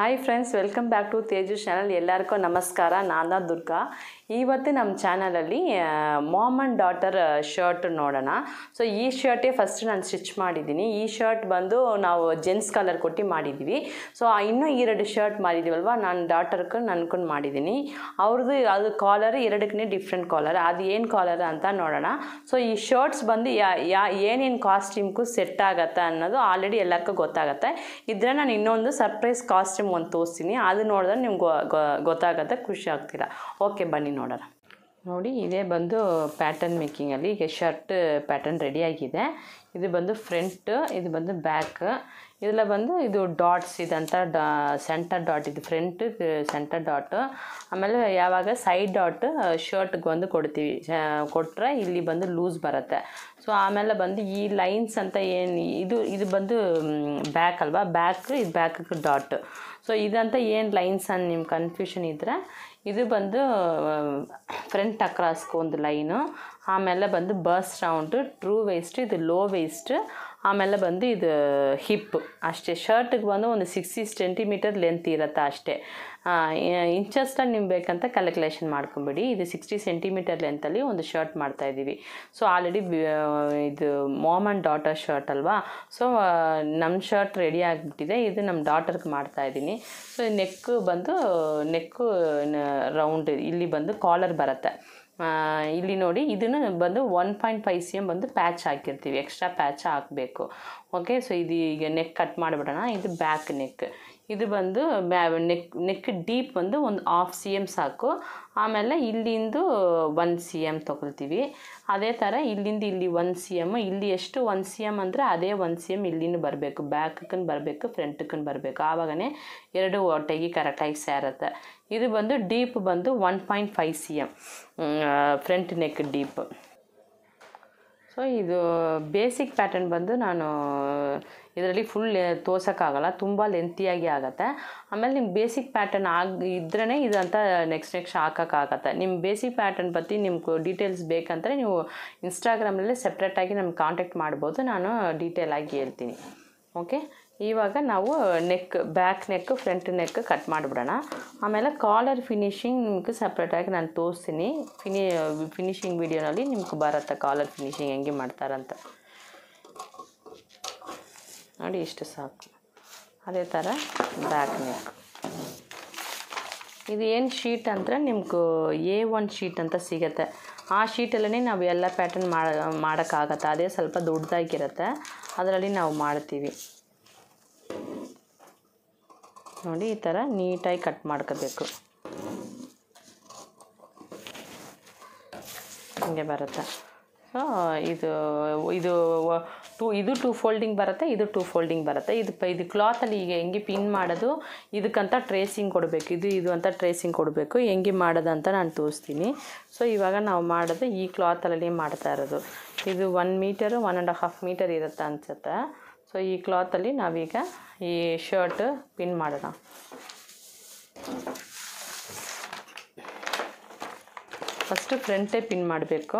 Hi friends welcome back to Teju channel ಎಲ್ಲರಿಗೂ ನಮಸ್ಕಾರ ನಾನು ದುರ್ಗಾ ಇವತ್ತು ನಮ್ಮ ಚಾನಲಲ್ಲಿ ಮಾಮ್ ಆ್ಯಂಡ್ ಡಾಟರ್ ಶರ್ಟ್ ನೋಡೋಣ ಸೊ ಈ ಶರ್ಟೇ ಫಸ್ಟ್ ನಾನು ಸ್ಟಿಚ್ ಮಾಡಿದ್ದೀನಿ ಈ ಶರ್ಟ್ ಬಂದು ನಾವು ಜೆಂಟ್ಸ್ ಕಲರ್ ಕೊಟ್ಟು ಮಾಡಿದ್ದೀವಿ ಸೊ ಇನ್ನೂ ಎರಡು ಶರ್ಟ್ ಮಾಡಿದ್ದೀವಲ್ವ ನಾನು ಡಾಟರ್ಗೆ ನನ್ಕೊಂಡು ಮಾಡಿದ್ದೀನಿ ಅವ್ರದ್ದು ಅದು ಕಾಲರ್ ಎರಡಕ್ಕೇ ಡಿಫ್ರೆಂಟ್ ಕಾಲರ್ ಅದು ಏನು ಕಾಲರ್ ಅಂತ ನೋಡೋಣ ಸೊ ಈ ಶರ್ಟ್ಸ್ ಬಂದು ಯಾ ಯಾ ಏನೇನು ಕಾಸ್ಟ್ಯೂಮ್ಗೂ ಸೆಟ್ ಆಗತ್ತೆ ಅನ್ನೋದು ಆಲ್ರೆಡಿ ಎಲ್ಲರಿಗೂ ಗೊತ್ತಾಗತ್ತೆ ಇದ್ರೆ ನಾನು ಇನ್ನೊಂದು ಸರ್ಪ್ರೈಸ್ ಕಾಸ್ಟ್ಯೂಮ್ ಒಂದು ತೋರಿಸ್ತೀನಿ ಅದು ನೋಡಿದ್ರೆ ನಿಮ್ಗೆ ಗೊತ್ತಾಗತ್ತೆ ಖುಷಿ ಆಗ್ತೀರಾ ಓಕೆ ಬನ್ನಿ ನೋಡೋಣ ನೋಡಿ ಇದೇ ಬಂದು ಪ್ಯಾಟರ್ನ್ ಮೇಕಿಂಗಲ್ಲಿ ಈಗ ಶರ್ಟ್ ಪ್ಯಾಟರ್ನ್ ರೆಡಿಯಾಗಿದೆ ಇದು ಬಂದು ಫ್ರಂಟ್ ಇದು ಬಂದು ಬ್ಯಾಕ್ ಇದೆಲ್ಲ ಬಂದು ಇದು ಡಾಟ್ಸ್ ಇದಂತ ಡಾ ಸೆಂಟರ್ ಡಾಟ್ ಇದು ಫ್ರಂಟ್ ಸೆಂಟರ್ ಡಾಟ್ ಆಮೇಲೆ ಯಾವಾಗ ಸೈಡ್ ಡಾಟ್ ಶರ್ಟ್ಗೆ ಬಂದು ಕೊಡ್ತೀವಿ ಕೊಟ್ಟರೆ ಇಲ್ಲಿ ಬಂದು ಲೂಸ್ ಬರುತ್ತೆ ಸೊ ಆಮೇಲೆ ಬಂದು ಈ ಲೈನ್ಸ್ ಅಂತ ಏನು ಇದು ಇದು ಬಂದು ಬ್ಯಾಕ್ ಅಲ್ವಾ ಬ್ಯಾಕ್ ಇದು ಬ್ಯಾಕಿಗೆ ಡಾಟ್ ಸೊ ಇದಂತ ಏನು ಲೈನ್ಸ್ ಅಂತ ನಿಮ್ಮ ಕನ್ಫ್ಯೂಷನ್ ಇದ್ದರೆ ಇದು ಬಂದು ಫ್ರಂಟ್ ಅಕ್ರಾಸ್ಗೆ ಒಂದು ಲೈನು ಆಮೇಲೆ ಬಂದು ಬಸ್ ರೌಂಡು ಟ್ರೂ ವೇಸ್ಟ್ ಇದು ಲೋ ವೇಸ್ಟ್ ಆಮೇಲೆ ಬಂದು ಇದು ಹಿಪ್ ಅಷ್ಟೇ ಶರ್ಟಿಗೆ ಬಂದು ಒಂದು ಸಿಕ್ಸ್ಟಿ ಸೆಂಟಿಮೀಟರ್ ಲೆಂತ್ ಇರುತ್ತೆ ಅಷ್ಟೇ ಇಂಚಸ್ಟಲ್ಲಿ ನಿಮ್ಗೆ ಬೇಕಂತ ಕ್ಯಾಲ್ಕುಲೇಷನ್ ಮಾಡ್ಕೊಂಬಿಡಿ ಇದು ಸಿಕ್ಸ್ಟಿ ಸೆಂಟಿಮೀಟರ್ ಲೆಂತಲ್ಲಿ ಒಂದು ಶರ್ಟ್ ಮಾಡ್ತಾಯಿದ್ದೀವಿ ಸೊ ಆಲ್ರೆಡಿ ಇದು ಮಾಮ್ ಆ್ಯಂಡ್ ಡಾಟರ್ ಶರ್ಟ್ ಅಲ್ವಾ ಸೊ ನಮ್ಮ ಶರ್ಟ್ ರೆಡಿ ಆಗಿಬಿಟ್ಟಿದೆ ಇದು ನಮ್ಮ ಡಾಟರ್ಗೆ ಮಾಡ್ತಾಯಿದ್ದೀನಿ ಸೊ ನೆಕ್ ಬಂದು ನೆಕ್ಕು ರೌಂಡ್ ಇಲ್ಲಿ ಬಂದು ಕಾಲರ್ ಬರುತ್ತೆ ಇಲ್ಲಿ ನೋಡಿ ಇದನ್ನು ಬಂದು one point five C M ಬಂದು ಪ್ಯಾಚ್ ಹಾಕಿರ್ತೀವಿ ಎಕ್ಸ್ಟ್ರಾ ಪ್ಯಾಚ್ ಹಾಕಬೇಕು ಓಕೆ ಸೊ ಇದು ಈಗ ನೆಕ್ ಕಟ್ ಮಾಡಿಬಿಡೋಣ ಇದು ಬ್ಯಾಕ್ ನೆಕ್ ಇದು ಬಂದು ಬ್ಯಾ ನೆಕ್ ನೆಕ್ ಡೀಪ್ ಬಂದು ಒಂದು ಹಾಫ್ ಸಿ ಎಮ್ ಸಾಕು ಆಮೇಲೆ ಇಲ್ಲಿಂದು ಒನ್ ಸಿ ಎಮ್ ತೊಗೊಳ್ತೀವಿ ಅದೇ ಥರ ಇಲ್ಲಿಂದ ಇಲ್ಲಿ ಒನ್ ಸಿ ಎಮ್ ಇಲ್ಲಿ ಎಷ್ಟು ಒನ್ ಸಿ ಎಮ್ ಅಂದರೆ ಅದೇ ಒನ್ ಸಿ ಎಮ್ ಇಲ್ಲಿಂದ ಬರಬೇಕು ಬ್ಯಾಕಕ್ಕನ್ನು ಬರಬೇಕು ಫ್ರಂಟಕ್ಕನ್ನು ಬರಬೇಕು ಆವಾಗನೇ ಎರಡು ಒಟ್ಟಿಗೆ ಕರೆಕ್ಟಾಗಿ ಸೇರುತ್ತೆ ಇದು ಬಂದು ಡೀಪ್ ಬಂದು one point five C M front neck deep so ಇದು ಬೇಸಿಕ್ ಪ್ಯಾಟರ್ನ್ ಬಂದು ನಾನು ಇದರಲ್ಲಿ ಫುಲ್ ತೋರ್ಸೋಕ್ಕಾಗಲ್ಲ ತುಂಬ ಲೆಂತಿಯಾಗಿ ಆಗುತ್ತೆ ಆಮೇಲೆ ನಿಮ್ಮ ಬೇಸಿಕ್ ಪ್ಯಾಟರ್ನ್ ಆಗಿ ಇದ್ರೇ ಇದಂತ ನೆಕ್ಸ್ಟ್ ನೆಕ್ಸ್ಟ್ ಹಾಕೋಕ್ಕಾಗತ್ತೆ ನಿಮ್ಮ ಬೇಸಿಕ್ ಪ್ಯಾಟರ್ನ್ ಬಗ್ಗೆ ನಿಮ್ಗೆ ಡೀಟೇಲ್ಸ್ ಬೇಕಂದರೆ ನೀವು ಇನ್ಸ್ಟಾಗ್ರಾಮಲ್ಲೇ ಸೆಪ್ರೇಟಾಗಿ ನಮ್ಗೆ ಕಾಂಟ್ಯಾಕ್ಟ್ ಮಾಡ್ಬೋದು ನಾನು ಡೀಟೇಲಾಗಿ ಹೇಳ್ತೀನಿ ಓಕೆ ಇವಾಗ ನಾವು neck back neck front neck cut ಮಾಡಿಬಿಡೋಣ ಆಮೇಲೆ ಕಾಲರ್ ಫಿನಿಶಿಂಗ್ ನಿಮ್ಗೆ ಸಪ್ರೇಟಾಗಿ ನಾನು ತೋರಿಸ್ತೀನಿ ಫಿನಿ ಫಿನಿಶಿಂಗ್ ವಿಡಿಯೋನಲ್ಲಿ ನಿಮ್ಗೆ ಬರುತ್ತೆ ಕಾಲರ್ ಫಿನಿಶಿಂಗ್ ಹೆಂಗೆ ಮಾಡ್ತಾರಂತ ನೋಡಿ ಇಷ್ಟು ಸಾಕು ಅದೇ ಥರ ಬ್ಯಾಕ್ ನೆಕ್ ಇದು ಏನು ಶೀಟ್ ಅಂದರೆ ನಿಮ್ಗೆ ಎ ಒನ್ ಶೀಟ್ ಅಂತ ಸಿಗುತ್ತೆ ಆ ಶೀಟಲ್ಲೇ ನಾವು ಎಲ್ಲ ಪ್ಯಾಟರ್ನ್ ಮಾಡ ಮಾಡೋಕ್ಕಾಗತ್ತೆ ಅದೇ ಸ್ವಲ್ಪ ದೊಡ್ಡದಾಗಿರುತ್ತೆ ಅದರಲ್ಲಿ ನಾವು ಮಾಡ್ತೀವಿ ನೋಡಿ ಈ ಥರ ನೀಟಾಗಿ ಕಟ್ ಮಾಡ್ಕೋಬೇಕು ಹಿಂಗೆ ಬರುತ್ತೆ ಸೊ ಇದು ಇದು ಟೂ ಇದು ಟೂ ಫೋಲ್ಡಿಂಗ್ ಬರುತ್ತೆ ಇದು ಟೂ ಫೋಲ್ಡಿಂಗ್ ಬರುತ್ತೆ ಇದು ಇದು ಕ್ಲಾತಲ್ಲಿ ಈಗ ಹೆಂಗೆ ಪಿನ್ ಮಾಡೋದು ಇದಕ್ಕಂತ ಟ್ರೇಸಿಂಗ್ ಕೊಡಬೇಕು ಇದು ಇದು ಅಂತ ಟ್ರೇಸಿಂಗ್ ಕೊಡಬೇಕು ಹೆಂಗೆ ಮಾಡೋದು ಅಂತ ನಾನು ತೋರಿಸ್ತೀನಿ ಸೊ ಇವಾಗ ನಾವು ಮಾಡೋದು ಈ ಕ್ಲಾತಲ್ಲಿ ಮಾಡ್ತಾ ಇರೋದು ಇದು one metre one and half metre ಇರುತ್ತೆ ಅನಿಸುತ್ತೆ ಸೊ ಈ ಕ್ಲಾತಲ್ಲಿ ನಾವೀಗ ಈ ಶರ್ಟ್ ಪಿನ್ ಮಾಡೋಣ ಫಸ್ಟು ಫ್ರಂಟೇ ಪಿನ್ ಮಾಡಬೇಕು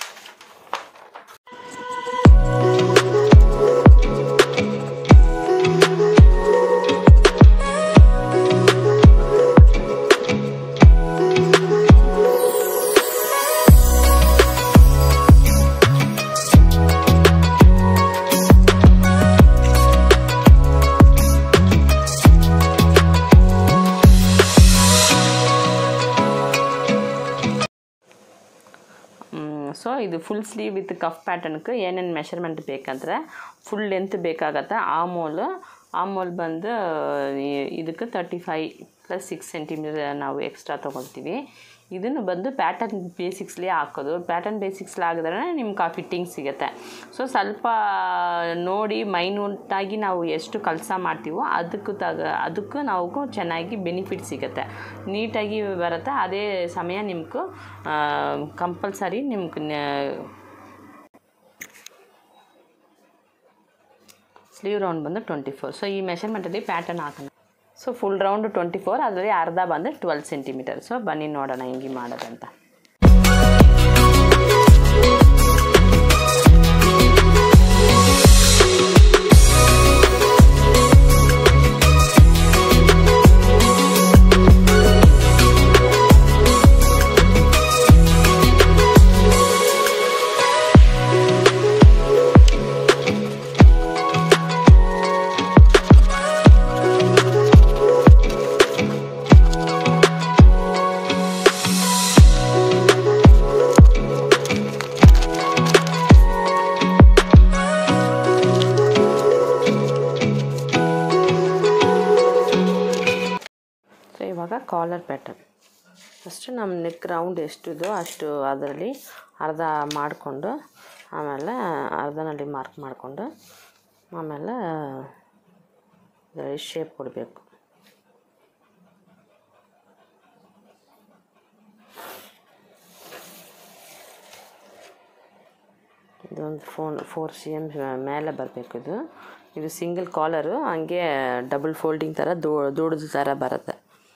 ಸೊ ಇದು ಫುಲ್ ಸ್ಲೀವ್ ವಿತ್ ಕಫ್ ಪ್ಯಾಟರ್ನ್ಗೆ ಏನೇನು ಮೆಷರ್ಮೆಂಟ್ ಬೇಕಂದ್ರೆ ಫುಲ್ ಲೆಂತ್ ಬೇಕಾಗತ್ತೆ ಆಮೋಲ್ ಆಮೋಲ್ ಬಂದು ಇದಕ್ಕೆ thirty five plus six centimetre ನಾವು ಎಕ್ಸ್ಟ್ರಾ ತೊಗೊಳ್ತೀವಿ ಇದನ್ನು ಬಂದು ಪ್ಯಾಟರ್ನ್ ಬೇಸಿಕ್ಸ್ಲಿ ಹಾಕೋದು ಪ್ಯಾಟರ್ನ್ ಬೇಸಿಕ್ಸ್ಲಿ ಹಾಕಿದ್ರೆ ನಿಮ್ಗೆ ಆ ಫಿಟ್ಟಿಂಗ್ ಸಿಗುತ್ತೆ ಸೊ ಸ್ವಲ್ಪ ನೋಡಿ ಮೈನ್ಯೂಟಾಗಿ ನಾವು ಎಷ್ಟು ಕೆಲಸ ಮಾಡ್ತೀವೋ ಅದಕ್ಕೂ ತಗ ಅದಕ್ಕೂ ನಾವು ಚೆನ್ನಾಗಿ ಬೆನಿಫಿಟ್ ಸಿಗುತ್ತೆ ನೀಟಾಗಿ ಬರುತ್ತೆ ಅದೇ ಸಮಯ ನಿಮ್ಗೆ ಕಂಪಲ್ಸರಿ ನಿಮ್ಗೆ ಸ್ಲೀವ್ ರೌಂಡ್ ಬಂದು ಟ್ವೆಂಟಿ ಫೋರ್ ಸೊ ಈ ಮೆಷರ್ಮೆಂಟಲ್ಲಿ ಪ್ಯಾಟರ್ನ್ ಹಾಕೋಣ so full round twenty four ಅದರಲ್ಲಿ ಅರ್ಧ ಬಂದು ಟ್ವೆಲ್ ಸೆಂಟಿಮೀಟರ್ ಸೊ ಬನ್ನಿ ನೋಡೋಣ ಹೆಂಗೆ ಮಾಡೋದಂತ ಕಾಲರ್ ಪ್ಯಾಟರ್ನ್ ಫಸ್ಟ್ ನಮ್ಮ ನೆಕ್ ರೌಂಡ್ ಎಷ್ಟಿದೋ ಅಷ್ಟು ಅದರಲ್ಲಿ ಅರ್ಧ ಮಾಡಿಕೊಂಡು ಆಮೇಲೆ ಅರ್ಧನಲ್ಲಿ ಮಾರ್ಕ್ ಮಾಡಿಕೊಂಡು ಆಮೇಲೆ ಇದರಲ್ಲಿ ಶೇಪ್ ಕೊಡಬೇಕು ಇದೊಂದು ಫೋನ್ ಫೋರ್ ಸಿ ಎಮ್ ಮೇಲೆ ಬರಬೇಕು ಇದು ಇದು ಸಿಂಗಲ್ ಕಾಲರು ಹಂಗೆ ಡಬಲ್ ಫೋಲ್ಡಿಂಗ್ ಥರ ದೋ ದೊಡ್ಡದು ಥರ ಬರುತ್ತೆ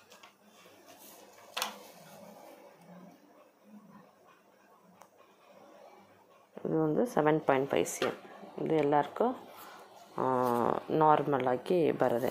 ಇದು ಒಂದು seven point five C M ಇದು ಎಲ್ಲರಿಗೂ ನಾರ್ಮಲ್ ಆಗಿ ಬರುತ್ತೆ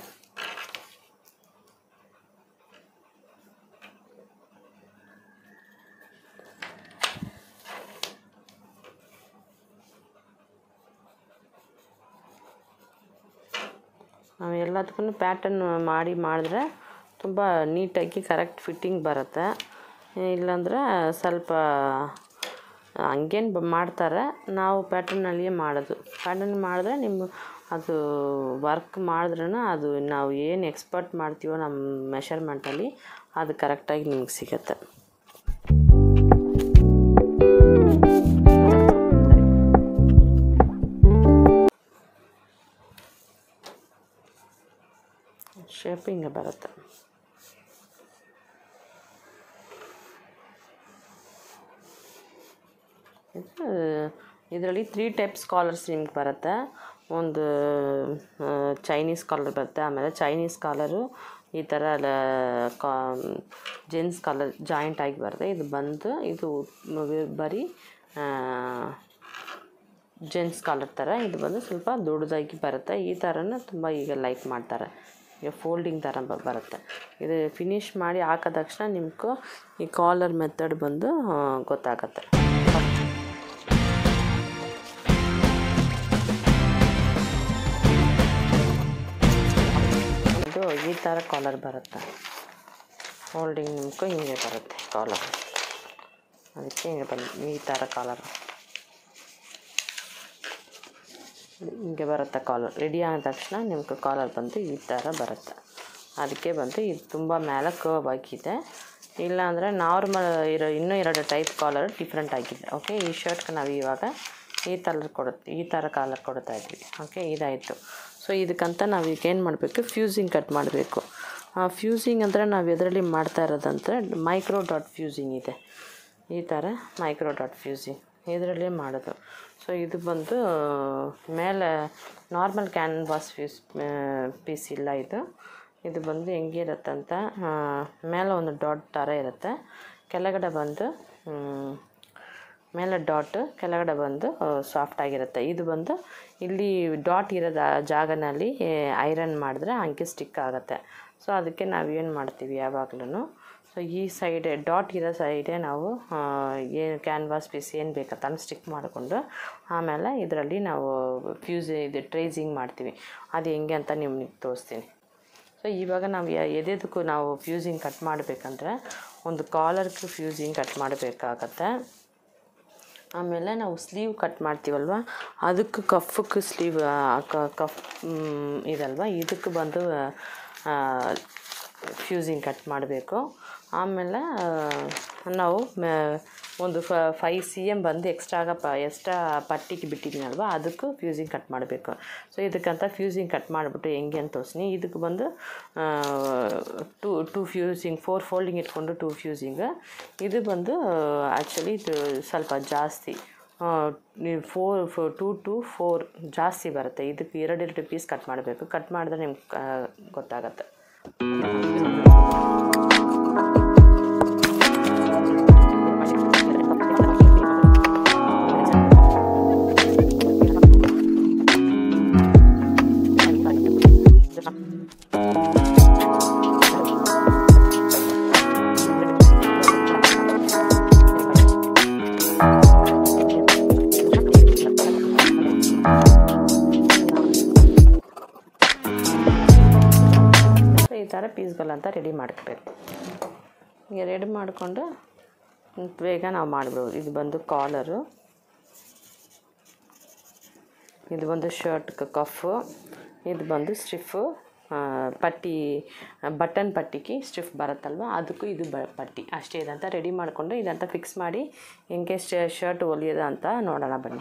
ನಾವು ಎಲ್ಲದಕ್ಕೂ ಪ್ಯಾಟರ್ನ್ ಮಾಡಿ ಮಾಡಿದ್ರೆ ತುಂಬ ನೀಟಾಗಿ ಕರೆಕ್ಟ್ ಫಿಟ್ಟಿಂಗ್ ಬರುತ್ತೆ ಇಲ್ಲಾಂದರೆ ಸ್ವಲ್ಪ ಹಂಗೇನು ಬ ಮಾಡ್ತಾರೆ ನಾವು ಪ್ಯಾಟರ್ನಲ್ಲಿಯೇ ಮಾಡೋದು ಪ್ಯಾಟರ್ನ್ ಮಾಡಿದ್ರೆ ನಿಮ್ಮ ಅದು ವರ್ಕ್ ಮಾಡಿದ್ರೂ ಅದು ನಾವು ಏನು ಎಕ್ಸ್ಪರ್ಟ್ ಮಾಡ್ತೀವೋ ನಮ್ಮ ಮೆಷರ್ಮೆಂಟಲ್ಲಿ ಅದು ಕರೆಕ್ಟಾಗಿ ನಿಮ್ಗೆ ಸಿಗುತ್ತೆ ಶೇಪ್ ಹಿಂಗೆ ಬರುತ್ತೆ ಇದರಲ್ಲಿ ತ್ರೀ ಟೈಪ್ಸ್ ಕಾಲರ್ಸ್ ನಿಮ್ಗೆ ಬರುತ್ತೆ ಒಂದು ಚೈನೀಸ್ ಕಾಲರ್ ಬರುತ್ತೆ ಆಮೇಲೆ ಚೈನೀಸ್ ಕಾಲರು ಈ ಥರ ಕಾ ಜೆಂಟ್ಸ್ ಕಾಲರ್ ಜಾಯಿಂಟ್ ಆಗಿ ಬರುತ್ತೆ ಇದು ಬಂದು ಇದು ಬರೀ ಜೆಂಟ್ಸ್ ಕಾಲರ್ ಥರ ಇದು ಬಂದು ಸ್ವಲ್ಪ ದೊಡ್ಡದಾಗಿ ಬರುತ್ತೆ ಈ ಥರನ ತುಂಬ ಈಗ ಲೈಕ್ ಮಾಡ್ತಾರೆ ಈಗ ಫೋಲ್ಡಿಂಗ್ ಥರ ಬ ಬರುತ್ತೆ ಇದು ಫಿನಿಶ್ ಮಾಡಿ ಹಾಕಿದ ತಕ್ಷಣ ನಿಮ್ಗೆ ಈ ಕಾಲರ್ ಮೆಥಡ್ ಬಂದು ಗೊತ್ತಾಗತ್ತೆ ಇದು ಈ ಥರ ಕಾಲರ್ ಬರುತ್ತೆ ಫೋಲ್ಡಿಂಗ್ ನಿಮ್ಗೆ ಹಿಂಗೆ ಬರುತ್ತೆ ಕಾಲರ್ ಅದಕ್ಕೆ ಹಿಂಗೆ ಬಂದು ಈ ಥರ ಕಾಲರ್ ಹಿಂಗೆ ಬರುತ್ತೆ ಕಾಲರ್ ರೆಡಿ ಆದ ತಕ್ಷಣ ನಿಮ್ಗೆ ಕಾಲರ್ ಬಂದು ಈ ಥರ ಬರುತ್ತೆ ಅದಕ್ಕೆ ಬಂದು ಇದು ತುಂಬ ಮೇಲೆ ಕರ್ವ್ ಆಗಿದೆ ಇಲ್ಲಾಂದರೆ ನಾರ್ಮಲ್ ಇರೋ ಇನ್ನೂ ಎರಡು ಟೈಪ್ ಕಾಲರ್ ಡಿಫ್ರೆಂಟ್ ಆಗಿದೆ ಓಕೆ ಈ ಶರ್ಟ್ಗೆ ನಾವು ಇವಾಗ ಈ ಥರ ಕೊಡುತ್ತೆ ಈ ಥರ ಕಾಲರ್ ಕೊಡ್ತಾ ಇದ್ವಿ ಓಕೆ ಇದಾಯಿತು ಸೊ ಇದಕ್ಕಂತ ನಾವು ಈಗ ಏನು ಮಾಡಬೇಕು ಫ್ಯೂಸಿಂಗ್ ಕಟ್ ಮಾಡಬೇಕು ಫ್ಯೂಸಿಂಗ್ ಅಂದರೆ ನಾವು ಎದರಲ್ಲಿ ಮಾಡ್ತಾ ಇರೋದಂದರೆ ಮೈಕ್ರೋ ಡಾಟ್ ಫ್ಯೂಸಿಂಗ್ ಇದೆ ಈ ಥರ ಮೈಕ್ರೋ ಡಾಟ್ ಫ್ಯೂಸಿಂಗ್ ಇದರಲ್ಲೇ ಮಾಡೋದು ಸೊ ಇದು ಬಂದು ಮೇಲೆ ನಾರ್ಮಲ್ ಕ್ಯಾನ್ವಾಸ್ ಫ್ಯೂಸ್ ಪೀಸ್ ಇಲ್ಲ ಇದು ಇದು ಬಂದು ಹೆಂಗಿರುತ್ತೆ ಅಂತ ಮೇಲೆ ಒಂದು ಡಾಟ್ ಥರ ಇರುತ್ತೆ ಕೆಳಗಡೆ ಬಂದು ಮೇಲೆ ಡಾಟ್ ಕೆಳಗಡೆ ಬಂದು ಸಾಫ್ಟ್ ಆಗಿರುತ್ತೆ ಇದು ಬಂದು ಇಲ್ಲಿ ಡಾಟ್ ಇರೋ ಜಾಗನಲ್ಲಿ ಐರನ್ ಮಾಡಿದ್ರೆ ಹಂಗೆ ಸ್ಟಿಕ್ ಆಗುತ್ತೆ ಸೊ ಅದಕ್ಕೆ ನಾವು ಏನು ಮಾಡ್ತೀವಿ ಯಾವಾಗಲೂ ಸೊ ಈ ಸೈಡೆ ಡಾಟ್ ಇರೋ ಸೈಡೆ ನಾವು ಏನು ಕ್ಯಾನ್ವಾಸ್ ಪೀಸ್ ಏನು ಬೇಕಂತ ಸ್ಟಿಕ್ ಮಾಡಿಕೊಂಡು ಆಮೇಲೆ ಇದರಲ್ಲಿ ನಾವು ಫ್ಯೂಸ್ ಇದು ಟ್ರೇಸಿಂಗ್ ಮಾಡ್ತೀವಿ ಅದು ಹೆಂಗೆ ಅಂತ ನಿಮ್ಗೆ ತೋರಿಸ್ತೀನಿ ಸೊ ಇವಾಗ ನಾವು ಎದೆದಕ್ಕೂ ನಾವು ಫ್ಯೂಸಿಂಗ್ ಕಟ್ ಮಾಡಬೇಕಂದ್ರೆ ಒಂದು ಕಾಲರ್ಗೆ ಫ್ಯೂಸಿಂಗ್ ಕಟ್ ಮಾಡಬೇಕಾಗತ್ತೆ ಆಮೇಲೆ ನಾವು ಸ್ಲೀವ್ ಕಟ್ ಮಾಡ್ತೀವಲ್ವ ಅದಕ್ಕೆ ಕಫಕ್ಕೆ ಸ್ಲೀವ್ ಕಫ್ ಇದಲ್ವ ಇದಕ್ಕೆ ಬಂದು ಫ್ಯೂಸಿಂಗ್ ಕಟ್ ಮಾಡಬೇಕು ಆಮೇಲೆ ನಾವು ಒಂದು ಫ ಫೈ ಸಿ ಎಮ್ ಬಂದು ಎಕ್ಸ್ಟ್ರಾಗ ಪ ಎಕ್ಸ್ಟ್ರಾ ಪಟ್ಟಿಗೆ ಬಿಟ್ಟಿದ್ದೀನಲ್ವ ಅದಕ್ಕೂ ಫ್ಯೂಸಿಂಗ್ ಕಟ್ ಮಾಡಬೇಕು ಸೊ ಇದಕ್ಕಂತ ಫ್ಯೂಸಿಂಗ್ ಕಟ್ ಮಾಡಿಬಿಟ್ಟು ಹೆಂಗೆ ಅಂತ ತೋರಿಸ್ತೀನಿ ಇದಕ್ಕೆ ಬಂದು two two fusing four folding ಇಟ್ಕೊಂಡು ಟೂ ಫ್ಯೂಸಿಂಗ್ ಇದು ಬಂದು ಆ್ಯಕ್ಚುಲಿ ಇದು ಸ್ವಲ್ಪ ಜಾಸ್ತಿ ನೀವು four four two to four ಜಾಸ್ತಿ ಬರುತ್ತೆ ಇದಕ್ಕೆ ಎರಡೆರಡು ಪೀಸ್ ಕಟ್ ಮಾಡಬೇಕು ಕಟ್ ಮಾಡಿದ್ರೆ ನಿಮ್ಗೆ ಗೊತ್ತಾಗತ್ತೆ ಈ ಥರ ಪೀಸ್ಗಳಂತ ರೆಡಿ ಮಾಡ್ಕೋಬೇಕು ಈಗ ರೆಡಿ ಮಾಡಿಕೊಂಡು ಬೇಗ ನಾವು ಮಾಡ್ಬೋದು ಇದು ಬಂದು ಕಾಲರು ಇದು ಬಂದು ಶರ್ಟ್ ಕಫು ಇದು ಬಂದು ಸ್ಟಿಫು ಪಟ್ಟಿ ಬಟನ್ ಪಟ್ಟಿಗೆ ಸ್ಟಿಫ್ ಬರುತ್ತಲ್ವ ಅದಕ್ಕೂ ಇದು ಬ ಪಟ್ಟಿ ಅಷ್ಟೇ ಇದಂತ ರೆಡಿ ಮಾಡಿಕೊಂಡು ಇದಂತ ಫಿಕ್ಸ್ ಮಾಡಿ ಹೆಂಗೆ ಶರ್ಟ್ ಹೊಲಿಯೋದ ಅಂತ ನೋಡೋಣ ಬನ್ನಿ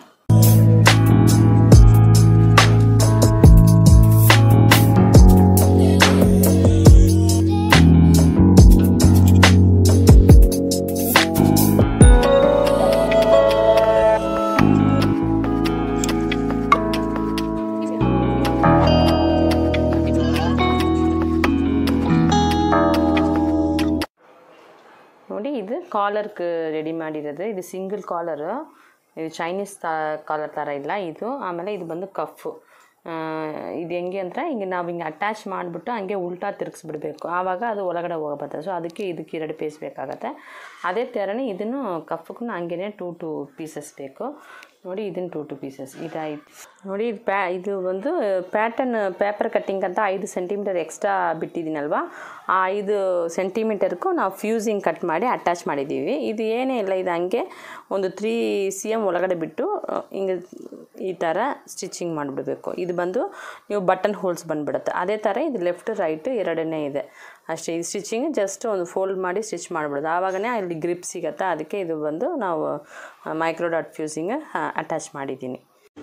ನೋಡಿ ಇದು ಕಾಲರ್ಗೆ ರೆಡಿ ಮಾಡಿರೋದು ಇದು ಸಿಂಗಲ್ ಕಾಲರು ಇದು ಚೈನೀಸ್ ತ ಕಾಲರ್ ಥರ ಇಲ್ಲ ಇದು ಆಮೇಲೆ ಇದು ಬಂದು ಕಫು ಇದು ಹೆಂಗೆ ಅಂದರೆ ಹಿಂಗೆ ನಾವು ಹಿಂಗೆ ಅಟ್ಯಾಚ್ ಮಾಡಿಬಿಟ್ಟು ಹಂಗೆ ಉಲ್ಟಾ ತಿರುಗಿಸ್ಬಿಡ್ಬೇಕು ಆವಾಗ ಅದು ಒಳಗಡೆ ಹೋಗ್ಬರ್ತದೆ ಸೊ ಅದಕ್ಕೆ ಇದಕ್ಕೆ ಎರಡು ಪೀಸ್ ಬೇಕಾಗತ್ತೆ ಅದೇ ಥರನೇ ಇದನ್ನು ಕಫಕ್ಕೂ ಹಂಗೆ ಟೂ ಟೂ ಪೀಸಸ್ ಬೇಕು ನೋಡಿ ಇದನ್ನು ಟೂ ಟು ಪೀಸಸ್ ಇದಾಯ್ತು ನೋಡಿ ಇದು ಪ್ಯಾ ಇದು ಒಂದು ಪ್ಯಾಟರ್ನ್ ಪೇಪರ್ ಕಟ್ಟಿಂಗ್ ಅಂತ ಐದು ಸೆಂಟಿಮೀಟರ್ ಎಕ್ಸ್ಟ್ರಾ ಬಿಟ್ಟಿದ್ದೀನಲ್ವಾ ಆ ಐದು ಸೆಂಟಿಮೀಟರ್ಗೂ ನಾವು ಫ್ಯೂಸಿಂಗ್ ಕಟ್ ಮಾಡಿ ಅಟ್ಯಾಚ್ ಮಾಡಿದ್ದೀವಿ ಇದು ಏನೇ ಇಲ್ಲ ಇದು ಹಂಗೆ ಒಂದು ತ್ರೀ ಸಿ ಎಮ್ ಒಳಗಡೆ ಬಿಟ್ಟು ಆ, ಹಿಂಗೆ ಈ ಥರ ಸ್ಟಿಚಿಂಗ್ ಮಾಡಿಬಿಡ್ಬೇಕು ಇದು ಬಂದು ನೀವು ಬಟನ್ ಹೋಲ್ಸ್ ಬಂದುಬಿಡುತ್ತೆ ಅದೇ ಥರ ಇದು ಲೆಫ್ಟ್ ರೈಟ್ ಎರಡನೇ ಇದೆ ಅಷ್ಟೇ ಇದು ಸ್ಟಿಚಿಂಗ್ ಜಸ್ಟ್ ಒಂದು ಫೋಲ್ಡ್ ಮಾಡಿ ಸ್ಟಿಚ್ ಮಾಡಿಬಿಡೋದು ಆವಾಗನೇ ಅಲ್ಲಿ ಗ್ರಿಪ್ ಸಿಗತ್ತೆ ಅದಕ್ಕೆ ಇದು ಬಂದು ನಾವು ಮೈಕ್ರೋ ಡಾಟ್ ಫ್ಯೂಸಿಂಗ್ ಅಟ್ಯಾಚ್ ಮಾಡಿದ್ದೀನಿ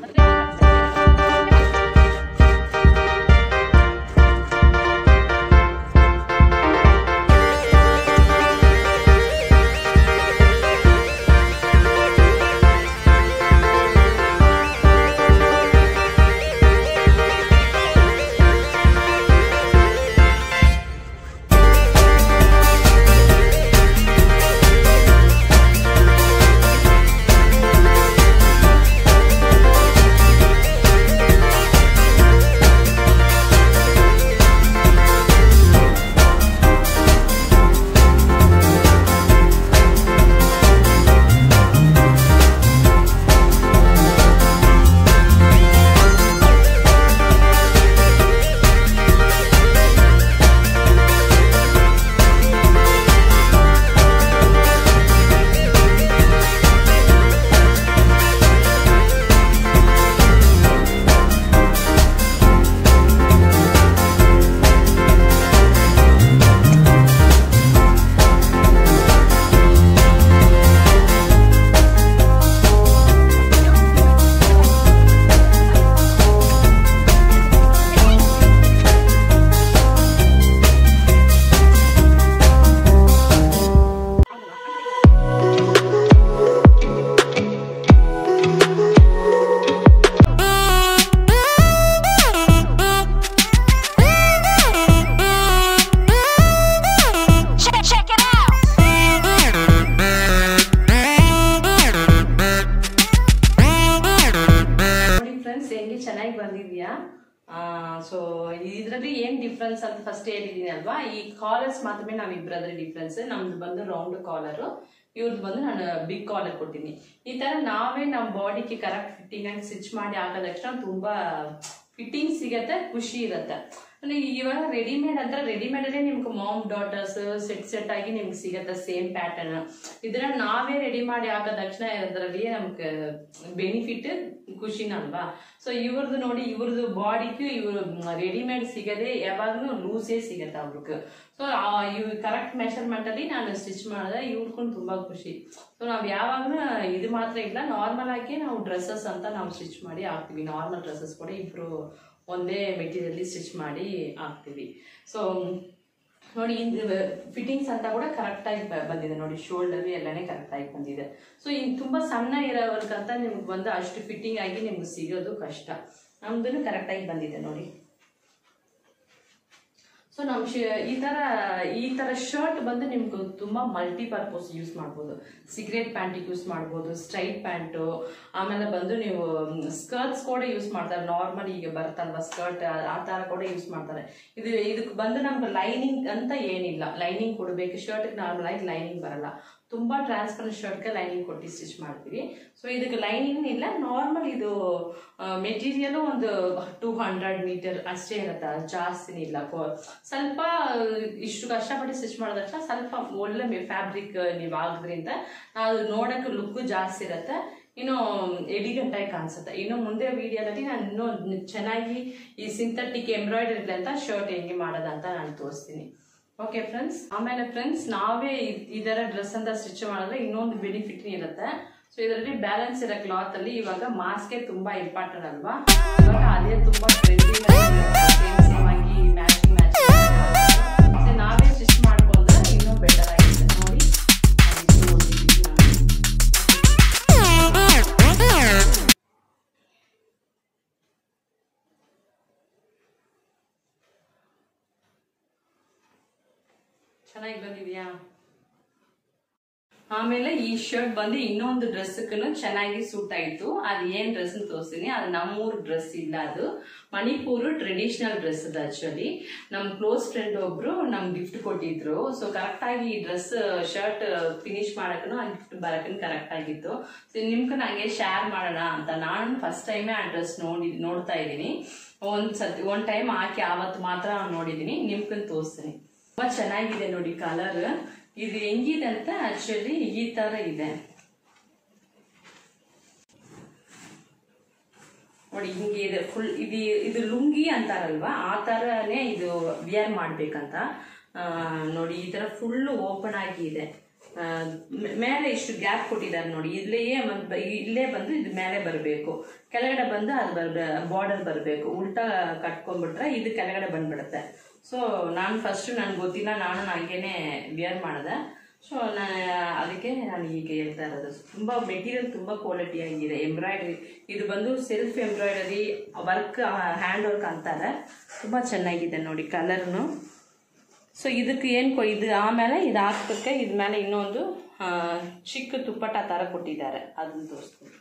Check, check it out. ನೋಡಿ ಫ್ರೆಂಡ್ಸ್ ಹೆಂಗೆ ಚೆನ್ನಾಗಿ ಬಂದಿದ್ಯಾ ಸೊ ಇದರಲ್ಲಿ ಏನು ಡಿಫ್ರೆನ್ಸ್ ಅಂತ ಫಸ್ಟ್ ಹೇಳಿದ್ದೀನಿ ಅಲ್ವಾ ಈ ಕಾಲರ್ಸ್ ಮಾತ್ರನೇ ನಾವು ಇಬ್ಬರದ್ರೆ ಡಿಫ್ರೆನ್ಸ್ ನಮ್ದು ಬಂದು ರೌಂಡ್ ಕಾಲರು ಇವ್ರದ್ದು ಬಂದು ನಾನು ಬಿಗ್ ಕಾಲರ್ ಕೊಟ್ಟಿದ್ದೀನಿ ಈ ತರ ನಾವೇ ನಮ್ಮ ಬಾಡಿಗೆ ಕರೆಕ್ಟ್ ಫಿಟ್ಟಿಂಗ್ ಆಗಿ ಸ್ಟಿಚ್ ಮಾಡಿ ಹಾಕಿದ ತಕ್ಷಣ ತುಂಬಾ ಫಿಟ್ಟಿಂಗ್ ಸಿಗತ್ತೆ ಖುಷಿ ಇರತ್ತೆ ಅಂದ್ರೆ ಇವಾಗ ರೆಡಿಮೇಡ್ ಅಂದ್ರೆ ರೆಡಿಮೇಡ್ ಅಲ್ಲೇ ನಿಮ್ಗೆ ಮಾಮ್ ಡಾಟರ್ಸ್ ಸೆಟ್ ಸೆಟ್ ಆಗಿ ನಿಮ್ಗೆ ಸಿಗತ್ತೆ ಸೇಮ್ ಪ್ಯಾಟರ್ನ್ ಇದನ್ನ ನಾವೇ ರೆಡಿ ಮಾಡಿ ಹಾಕಿದ ತಕ್ಷಣ ಅದರಲ್ಲಿ ನಮ್ಗೆ ಬೆನಿಫಿಟ್ ಖುಷಿನ ಅಲ್ವಾ ಸೊ ಇವ್ರದ್ದು ನೋಡಿ ಇವ್ರದ್ದು ಬಾಡಿಗೂ ಇವ್ರು ರೆಡಿಮೇಡ್ ಸಿಗದೆ ಯಾವಾಗಲೂ ಲೂಸೇ ಸಿಗತ್ತೆ ಅವ್ರಿಗೆ ಸೊ ಇವ್ ಕರೆಕ್ಟ್ ಮೆಷರ್ಮೆಂಟ್ ಅಲ್ಲಿ ನಾನು ಸ್ಟಿಚ್ ಮಾಡಿದೆ ಇವ್ರಿಗೂ ತುಂಬಾ ಖುಷಿ ಸೊ ನಾವು ಯಾವಾಗಲೂ ಇದು ಮಾತ್ರ ಇಲ್ಲ ನಾರ್ಮಲ್ ಆಗಿ ನಾವು ಡ್ರೆಸ್ಸಸ್ ಅಂತ ನಾವು ಸ್ಟಿಚ್ ಮಾಡಿ ಹಾಕ್ತೀವಿ ನಾರ್ಮಲ್ ಡ್ರೆಸ್ಸಸ್ ಕೂಡ ಇಬ್ರು ಒಂದೇ ಮೆಟೀರಿಯಲ್ ಸ್ಟಿಚ್ ಮಾಡಿ ಹಾಕ್ತೀವಿ ಸೊ ನೋಡಿ ಫಿಟ್ಟಿಂಗ್ಸ್ ಅಂತ ಕೂಡ ಕರೆಕ್ಟಾಗಿ ಬಂದಿದೆ ನೋಡಿ ಶೋಲ್ಡರ್ ಎಲ್ಲನೇ ಕರೆಕ್ಟಾಗಿ ಬಂದಿದೆ ಸೊ ಇನ್ನು ತುಂಬ ಸಣ್ಣ ಇರೋವ್ರಿಗಂತ ನಿಮ್ಗೆ ಬಂದು ಅಷ್ಟು ಫಿಟ್ಟಿಂಗ್ ಆಗಿ ನಿಮ್ಗೆ ಸಿಗೋದು ಕಷ್ಟ ನಮ್ದು ಕರೆಕ್ಟಾಗಿ ಬಂದಿದೆ ನೋಡಿ ಸೊ ನಮ್ಮ ಶಿ ಈ ಥರ ಈ ಥರ ಶರ್ಟ್ ಬಂದು ನಿಮ್ಗೆ ತುಂಬ ಮಲ್ಟಿಪರ್ಪಸ್ ಯೂಸ್ ಮಾಡ್ಬೋದು ಸಿಗರೇಟ್ ಪ್ಯಾಂಟಿಗೆ ಯೂಸ್ ಮಾಡ್ಬೋದು ಸ್ಟ್ರೈಟ್ ಪ್ಯಾಂಟು ಆಮೇಲೆ ಬಂದು ನೀವು ಸ್ಕರ್ಟ್ಸ್ ಕೂಡ ಯೂಸ್ ಮಾಡ್ತಾರೆ ನಾರ್ಮಲ್ ಈಗ ಬರುತ್ತಲ್ವ ಸ್ಕರ್ಟ್ ಆ ಥರ ಕೂಡ ಯೂಸ್ ಮಾಡ್ತಾರೆ ಇದು ಇದಕ್ಕೆ ಬಂದು ನಮ್ಗೆ ಲೈನಿಂಗ್ ಅಂತ ಏನಿಲ್ಲ ಲೈನಿಂಗ್ ಕೊಡಬೇಕು ಶರ್ಟ್ಗೆ ನಾರ್ಮಲ್ ಆಗಿ ಲೈನಿಂಗ್ ಬರಲ್ಲ ತುಂಬ ಟ್ರಾನ್ಸ್ಪರೆಂಟ್ ಶರ್ಟ್ಗೆ ಲೈನಿಂಗ್ ಕೊಟ್ಟು ಸ್ಟಿಚ್ ಮಾಡ್ತೀವಿ ಸೊ ಇದಕ್ಕೆ ಲೈನಿಂಗ್ ಇಲ್ಲ ನಾರ್ಮಲ್ ಇದು ಮೆಟೀರಿಯಲ್ ಒಂದು ಟೂ ಹಂಡ್ರೆಡ್ ಮೀಟರ್ ಅಷ್ಟೇ ಇರುತ್ತೆ ಜಾಸ್ತಿನೇ ಇಲ್ಲ ಕೊ- ಸ್ವಲ್ಪ ಇಷ್ಟು ಕಷ್ಟಪಟ್ಟು ಸ್ಟಿಚ್ ಮಾಡಿದ ತಕ್ಷಣ ಸ್ವಲ್ಪ ಒಳ್ಳೆ ಫ್ಯಾಬ್ರಿಕ್ ನೀವು ಆಗೋದ್ರಿಂದ ಅದು ನೋಡೋಕೆ ಲುಕ್ ಜಾಸ್ತಿ ಇರುತ್ತೆ ಇನ್ನು ಎಲಿಗಂಟಾಗಿ ಕಾಣಿಸುತ್ತೆ ಇನ್ನು ಮುಂದೆ ವಿಡಿಯೋದಲ್ಲಿ ನಾನು ಇನ್ನೂ ಚೆನ್ನಾಗಿ ಈ ಸಿಂಥೆಟಿಕ್ ಎಂಬ್ರಾಯ್ಡರಿ ಅಂತ ಶರ್ಟ್ ಹೆಂಗೆ ಮಾಡೋದಂತ ನಾನು ತೋರಿಸ್ತೀನಿ ಓಕೆ ಫ್ರೆಂಡ್ಸ್ ಆಮೇಲೆ ಫ್ರೆಂಡ್ಸ್ ನಾವೇ ಇ- ಇದರ ಡ್ರೆಸ್ ಅಂತ ಸ್ಟಿಚ್ ಮಾಡಿದ್ರೆ ಇನ್ನೊಂದು ಬೆನಿಫಿಟ್ ಇರುತ್ತೆ ಸೊ ಇದರಲ್ಲಿ ಬ್ಯಾಲೆನ್ಸ್ ಇರೋ ಕ್ಲಾತ್ ಅಲ್ಲಿ ಇವಾಗ ಮಾಸ್ಕೆ ತುಂಬಾ ಇಂಪಾರ್ಟೆಂಟ್ ಅಲ್ವಾ ಇವಾಗ ಅದೇ ತುಂಬಾ ಟ್ರೆಂಡಿಂಗ್ ಆಗಿ ಮ್ಯಾಚಿಂಗ್ ಮ್ಯಾಚಿಂಗ್ ನಾವೇ ಸ್ಟಿಚ್ ಮಾಡ್ಕೊಂಡ್ರೆ ಇನ್ನೂ ಬೆಟರ್ ಆಗಿದೆ ನೋಡಿ ಅದಕ್ಕೆ ನೋಡ್ತಿದ್ದೀನಿ ನಾನು ಚೆನ್ನಾಗಿ ಬಂದಿದ್ಯಾ ಆಮೇಲೆ ಈ ಶರ್ಟ್ ಬಂದು ಇನ್ನೊಂದು ಡ್ರೆಸ್ಗೂ ಚೆನ್ನಾಗಿ ಸೂಟ್ ಆಯ್ತು ಅದು ಏನ್ ಡ್ರೆಸ್ ತೋರಿಸ್ತೀನಿ ಅದು ನಮ್ಮೂರ್ ಡ್ರೆಸ್ ಇಲ್ಲ ಅದು ಮಣಿಪೂರ್ ಟ್ರೆಡಿಷನಲ್ ಡ್ರೆಸ್ ಅದು ಆಕ್ಚುಲಿ ನಮ್ ಕ್ಲೋಸ್ ಫ್ರೆಂಡ್ ಒಬ್ರು ನಮ್ ಗಿಫ್ಟ್ ಕೊಟ್ಟಿದ್ರು ಸೊ ಕರೆಕ್ಟ್ ಆಗಿ ಈ ಡ್ರೆಸ್ ಶರ್ಟ್ ಫಿನಿಶ್ ಮಾಡಕ್ಕೂ ಆ ಗಿಫ್ಟ್ ಬರಕ್ಕೂ ಕರೆಕ್ಟ್ ಆಗಿತ್ತು ಸೊ ನಿಮ್ಗೆ ನಂಗೆ ಶೇರ್ ಮಾಡೋಣ ಅಂತ ನಾನು ಫಸ್ಟ್ ಟೈಮೇ ಆ ಡ್ರೆಸ್ ನೋಡಿ ನೋಡ್ತಾ ಇದ್ದೀನಿ ಒಂದ್ ಸತಿ ಒಂದ್ ಟೈಮ್ ಹಾಕಿ ಆವತ್ತು ಮಾತ್ರ ನೋಡಿದೀನಿ ನಿಮ್ಗನ್ ತೋರಿಸ್ತೀನಿ ತುಂಬಾ ಚೆನ್ನಾಗಿದೆ ನೋಡಿ ಕಲರ್ ಇದು ಹೆಂಗಿದೆ ಅಂತ ಆಕ್ಚುಲಿ ಈ ತರ ಇದೆ ನೋಡಿ ಹಿಂಗೆ ಇದೆ ಫುಲ್ ಇದು ಇದು ಲುಂಗಿ ಅಂತಾರಲ್ವಾ ಆ ತರನೇ ಇದು ವಿಯರ್ ಮಾಡ್ಬೇಕಂತ ಆ, ನೋಡಿ ಈ ತರ ಫುಲ್ ಓಪನ್ ಆಗಿ ಇದೆ ಆ, ಮೇ- ಮೇಲೆ ಇಷ್ಟು ಗ್ಯಾಪ್ ಕೊಟ್ಟಿದ್ದಾರೆ ನೋಡಿ ಇಲ್ಲೇ ಒಂದ್ ಇಲ್ಲೇ ಬಂದು ಇದು ಮೇಲೆ ಬರಬೇಕು ಕೆಳಗಡೆ ಬಂದು ಅದು ಬರ್ಬೇ ಬಾರ್ಡರ್ ಬರಬೇಕು ಉಲ್ಟಾ ಕಟ್ಕೊಂಡ್ಬಿಟ್ರೆ ಇದು ಕೆಳಗಡೆ ಬಂದ್ಬಿಡುತ್ತೆ ಸೊ ನಾನು ಫಸ್ಟ್ ನನ್ಗೆ ಗೊತ್ತಿಲ್ಲ ನಾನು ಹಂಗೇನೆ ವಿಯರ್ ಮಾಡಿದೆ ಸೊ ನಾನು ಅದಕ್ಕೆ ನಾನು ಈಗ ಹೇಳ್ತಾ ಇರೋದು ತುಂಬ ಮೆಟೀರಿಯಲ್ ತುಂಬ ಕ್ವಾಲಿಟಿ ಆಗಿದೆ ಎಂಬ್ರಾಯ್ಡರಿ ಇದು ಬಂದು self embroidery work hand work ಅಂತಾರೆ ತುಂಬ ಚೆನ್ನಾಗಿದೆ ನೋಡಿ ಕಲರ್ನು ಸೊ ಇದಕ್ಕೆ ಏನು ಇದು ಆಮೇಲೆ ಇದು ಹಾಕ್ಬೇಕೆ ಇದ ಮೇಲೆ ಇನ್ನೊಂದು ಆ, ಚಿಕ್ಕ ತುಪ್ಪಟ ಥರ ಕೊಟ್ಟಿದ್ದಾರೆ ಅದನ್ನ ತೋರಿಸ್ತೀನಿ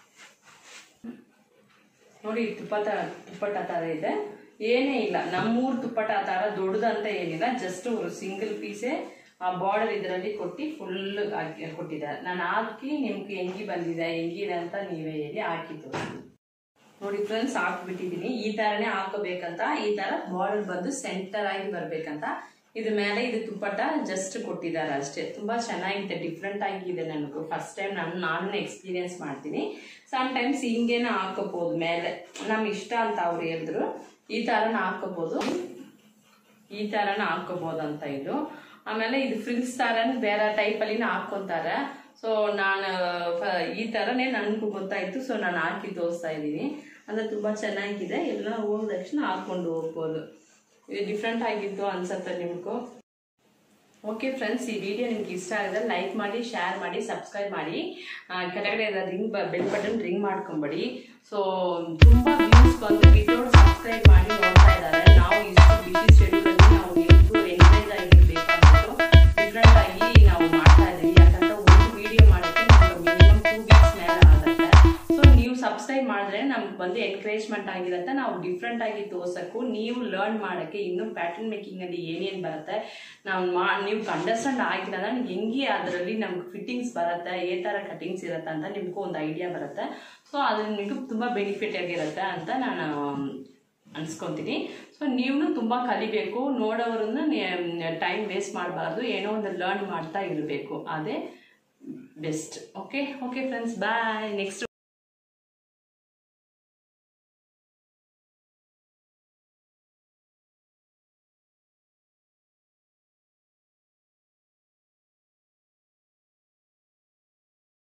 ನೋಡಿ ತುಪ್ಪಟ ತುಪ್ಪಟ ಥರ ಇದೆ ಏನೇ ಇಲ್ಲ ನಮ್ಮೂರ್ ತುಪ್ಪಟ ಥರ ದೊಡ್ಡದಂತ ಏನಿಲ್ಲ ಜಸ್ಟ್ ಅವರು ಸಿಂಗಲ್ ಪೀಸೇ ಆ ಬಾರ್ಡರ್ ಇದರಲ್ಲಿ ಕೊಟ್ಟು ಫುಲ್ ಹಾಕಿ ಕೊಟ್ಟಿದ್ದಾರೆ ನಾನು ಹಾಕಿ ನಿಮ್ಗೆ ಹೆಂಗಿ ಬಂದಿದೆ ಹೆಂಗಿದೆ ಅಂತ ನೀವೇ ಹೇಳಿ ಹಾಕಿ ತೋರಿಸಿ ನೋಡಿ ಫ್ರೆಂಡ್ಸ್ ಹಾಕ್ಬಿಟ್ಟಿದೀನಿ ಈ ತರನೇ ಹಾಕೋಬೇಕಂತ ಈ ತರ ಬಾರ್ಡರ್ ಬಂದು ಸೆಂಟರ್ ಆಗಿ ಬರ್ಬೇಕಂತ ಇದು ಮೇಲೆ ಇದು ತುಪ್ಪಟ ಜಸ್ಟ್ ಕೊಟ್ಟಿದ್ದಾರೆ ಅಷ್ಟೇ ತುಂಬಾ ಚೆನ್ನಾಗಿದೆ ಡಿಫ್ರೆಂಟ್ ಆಗಿದೆ ನನಗೂ ಫಸ್ಟ್ ಟೈಮ್ ನಾನು ನಾನು ಎಕ್ಸ್ಪೀರಿಯನ್ಸ್ ಮಾಡ್ತೀನಿ ಸಮ್ ಟೈಮ್ಸ್ ಹಿಂಗೇನ ಹಾಕೋಬಹುದು ಮೇಲೆ ನಮ್ ಇಷ್ಟ ಅಂತ ಅವ್ರು ಹೇಳಿದ್ರು ಈ ತರನ ಹಾಕೋಬಹುದು ಈ ತರನ ಹಾಕೋಬಹುದು ಅಂತ ಇದು ಆಮೇಲೆ ಇದು ಫ್ರಿಲ್ಸ್ ತರನ ಬೇರೆ ಟೈಪ್ ಅಲ್ಲಿ ಹಾಕೊಂತಾರೆ ಸೊ ನಾನು ಫ- ಈ ತರನೇ ನನ್ಗೂ ಗೊತ್ತಾಯ್ತು ಸೊ ನಾನು ಹಾಕಿ ತೋರಿಸ್ತಾ ಇದ್ದೀನಿ ಅಂದ್ರೆ ತುಂಬಾ ಚೆನ್ನಾಗಿದೆ ಎಲ್ಲ ಹೋದ ತಕ್ಷಣ ಹಾಕೊಂಡು ಹೋಗ್ಬೋದು ಇದು ಡಿಫ್ರೆಂಟ್ ಆಗಿತ್ತು ಅನ್ಸತ್ತೆ ನಿಮ್ಗೂ ಓಕೆ ಫ್ರೆಂಡ್ಸ್ ಈ ವಿಡಿಯೋ ನಿಮ್ಗೆ ಇಷ್ಟ ಆಗಿದ್ರೆ ಲೈಕ್ ಮಾಡಿ ಶೇರ್ ಮಾಡಿ ಸಬ್ಸ್ಕ್ರೈಬ್ ಮಾಡಿ ಆ, ಕೆಳಗಡೆ ಇರೋ ರಿಂಗ್ ಬೆಲ್ ಬಟನ್ ರಿಂಗ್ ಮಾಡ್ಕೊಂಬಿಡಿ ಸೊ ತುಂಬಾ ವ್ಯೂಸ್ ಬಂದು ವಿತೌಟ್ ಸಬ್ಸ್ಕ್ರೈಬ್ ಮಾಡಿ ನೋಡ್ತಾ ಇದ್ದಾರೆ ನಾವು ಇಷ್ಟು ಬಿಸಿ ಶೆಡ್ಯೂಲಲ್ಲಿ ನಾವು ಎಷ್ಟು ಎಂಕರೇಜ್ ಆಗಿರ್ಬೇಕಾಗಿತ್ತು ಡಿಫ್ರೆಂಟ್ ಆಗಿ ನಾವು ಮಾಡ್ತಾ ಇದ್ದೀವಿ ಯಾಕಂದ್ರೆ ಒಂದು ವಿಡಿಯೋ ಮಾಡೋಕ್ಕೆ ನಮ್ಗೆ ಮಿನಿಮಮ್ ಟೂ ವೀಕ್ಸ್ ಮೇಲೆ ಆಗುತ್ತೆ ಸೊ ನೀವು ಸಬ್ಸ್ಕ್ರೈಬ್ ಮಾಡಿದ್ರೆ ನಮ್ಗೆ ಬಂದು ಎನ್ಕರೇಜ್ಮೆಂಟ್ ಆಗಿರುತ್ತೆ ನಾವು ಡಿಫ್ರೆಂಟ್ ಆಗಿ ತೋರ್ಸಕ್ಕೂ ನೀವು ಲರ್ನ್ ಮಾಡೋಕ್ಕೆ ಇನ್ನೂ ಪ್ಯಾಟರ್ನ್ ಮೇಕಿಂಗ್ ಅಲ್ಲಿ ಏನೇನು ಬರುತ್ತೆ ನಾವು ಮಾ ನೀವು ಅಂಡರ್ಸ್ಟ್ಯಾಂಡ್ ಆಗಿಲ್ಲ ಅಂದ್ರೆ ಹೆಂಗೆ ಅದರಲ್ಲಿ ನಮ್ಗೆ ಫಿಟ್ಟಿಂಗ್ಸ್ ಬರುತ್ತೆ ఏ ಥರ ಕಟಿಂಗ್ಸ್ ಇರುತ್ತೆ ಅಂತ ನಿಮ್ಗೂ ಒಂದು ಐಡಿಯಾ ಬರುತ್ತೆ ಸೊ ಅದು ನಿಮಗೂ ತುಂಬ ಬೆನಿಫಿಟ್ ಆಗಿರುತ್ತೆ ಅಂತ ನಾನು ಅನ್ಸ್ಕೊತೀನಿ ಸೊ ನೀವು ತುಂಬ ಕಲಿಬೇಕು ನೋಡೋರನ್ನ ಟೈಮ್ ವೇಸ್ಟ್ ಮಾಡಬಾರ್ದು ಏನೋ ಒಂದು ಲರ್ನ್ ಮಾಡ್ತಾ ಇರಬೇಕು ಅದೇ best okay okay friends bye next